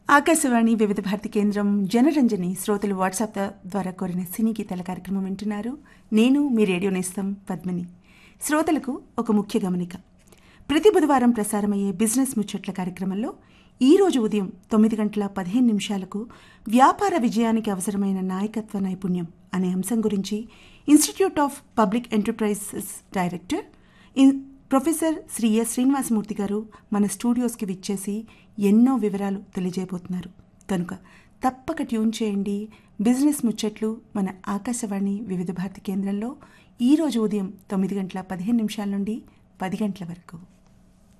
ఆకాశవాణి వివిధ భారతి కేంద్రం జనరంజని శ్రోతలు వాట్సాప్ ద్వారా కోరిన సినీ గీతాల కార్యక్రమం వింటున్నారు నేను మీ రేడియో నేస్తం పద్మిని శ్రోతలకు ఒక ముఖ్య గమనిక ప్రతి బుధవారం ప్రసారమయ్యే బిజినెస్ ముచ్చట్ల కార్యక్రమంలో ఈ రోజు ఉదయం తొమ్మిది గంటల పదిహేను నిమిషాలకు వ్యాపార విజయానికి అవసరమైన నాయకత్వ నైపుణ్యం అనే అంశం గురించి institute of public enterprises director in professor Shri S Srinivasamurthy గారు మన స్టూడియోస్కి విచ్చేసి ఎన్నో వివరాలు తెలియజేయబోతున్నారు కనుక తప్పక ట్యూన్ చేయండి బిజినెస్ ముచ్చట్లు మన ఆకాశవాణి వివిధ భారతి కేంద్రంలో ఈరోజు ఉదయం తొమ్మిది గంటల పదిహేను నిమిషాల నుండి పది గంటల వరకు